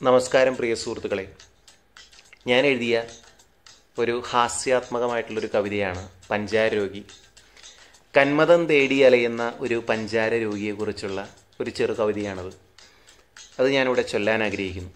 നമസ്കാരം പ്രിയ സുഹൃത്തുക്കളെ ഞാൻ എഴുതിയ ഒരു ഹാസ്യാത്മകമായിട്ടുള്ളൊരു കവിതയാണ് പഞ്ചാര രോഗി കന്മതം തേടി അലയുന്ന ഒരു പഞ്ചാര രോഗിയെക്കുറിച്ചുള്ള ഒരു ചെറു കവിതയാണത് അത് ഞാനിവിടെ ചൊല്ലാൻ ആഗ്രഹിക്കുന്നു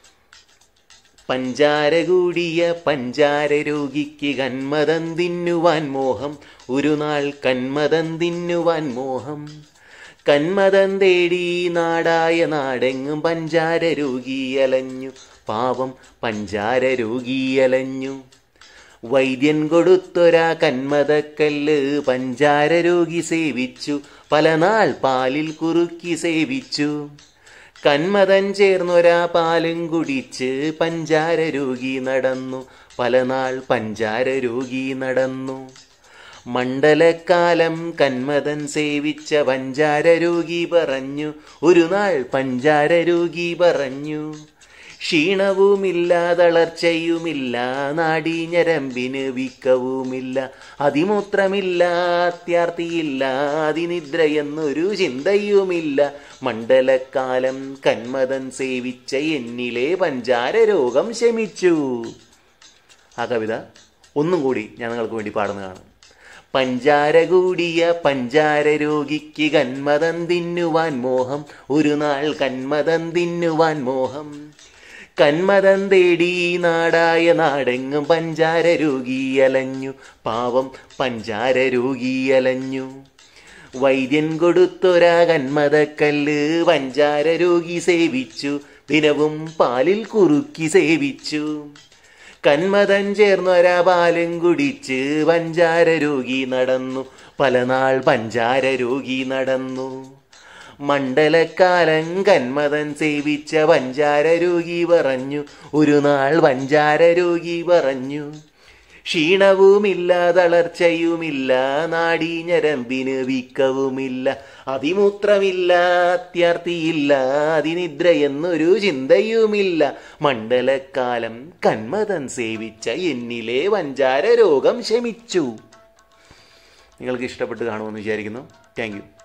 പഞ്ചാര കൂടിയ പഞ്ചാര രോഗിക്ക് കന്മതം തിന്നുവാൻ മോഹം ഒരു നാൾ കന്മതം തിന്നുവാൻ മോഹം കന്മതം തേടി നാടായ നാടെങ്ങും പഞ്ചാര രോഗി അലഞ്ഞു പാവം പഞ്ചാര രോഗി അലഞ്ഞു വൈദ്യൻ കൊടുത്തൊരാ കന്മതക്കല്ല് പഞ്ചാര രോഗി സേവിച്ചു പല നാൾ പാലിൽ കുറുക്കി സേവിച്ചു കന്മതൻ ചേർന്നൊരാ പാലും കുടിച്ച് പഞ്ചാര രോഗി നടന്നു പല നാൾ പഞ്ചാര രോഗി നടന്നു മണ്ഡലക്കാലം കന്മതൻ സേവിച്ച പഞ്ചാര രോഗി പറഞ്ഞു ഒരു നാൾ പഞ്ചാര രോഗി പറഞ്ഞു ക്ഷീണവുമില്ല തളർച്ചയുമില്ല നാടീഞരമ്പിന് വീക്കവുമില്ല അതിമൂത്രമില്ല അത്യാർത്തിയില്ല അതിനിദ്ര എന്നൊരു ചിന്തയുമില്ല മണ്ഡലക്കാലം കന്മതൻ സേവിച്ച എന്നിലെ പഞ്ചാര രോഗം ശമിച്ചു ആ കവിത ഒന്നും കൂടി ഞാൻ നിങ്ങൾക്ക് വേണ്ടി പാടുന്നതാണ് പഞ്ചാര കൂടിയ പഞ്ചാര രോഗിക്ക് കന്മതം തിന്നുവാൻ മോഹം ഒരു നാൾ കന്മതം തിന്നുവാൻ മോഹം കന്മതം തേടി നാടായ നാടെങ്ങും പഞ്ചാര രോഗി അലഞ്ഞു പാവം പഞ്ചാര രോഗി അലഞ്ഞു വൈദ്യൻ കൊടുത്തൊരാ കന്മതക്കല്ല് പഞ്ചാര രോഗി സേവിച്ചു ദിനവും പാലിൽ കുറുക്കി സേവിച്ചു കന്മതൻ ചേർന്നൊരാ പാലും കുടിച്ച് പഞ്ചാര രോഗി നടന്നു പല നാൾ പഞ്ചാര രോഗി നടന്നു മണ്ഡലക്കാലം കന്മതൻ സേവിച്ച പഞ്ചാര രോഗി പറഞ്ഞു ഒരു നാൾ പഞ്ചാര രോഗി പറഞ്ഞു ക്ഷീണവുമില്ല തളർച്ചയുമില്ല നാടീഞരമ്പിന് വീക്കവുമില്ല അതിമൂത്രമില്ല അത്യാർത്തിയില്ല അതിനിദ്ര എന്നൊരു ചിന്തയുമില്ല മണ്ഡലക്കാലം കന്മതൻ സേവിച്ച എന്നിലെ പഞ്ചാര രോഗം ശമിച്ചു നിങ്ങൾക്ക് ഇഷ്ടപ്പെട്ട് കാണുമെന്ന് വിചാരിക്കുന്നു താങ്ക് യു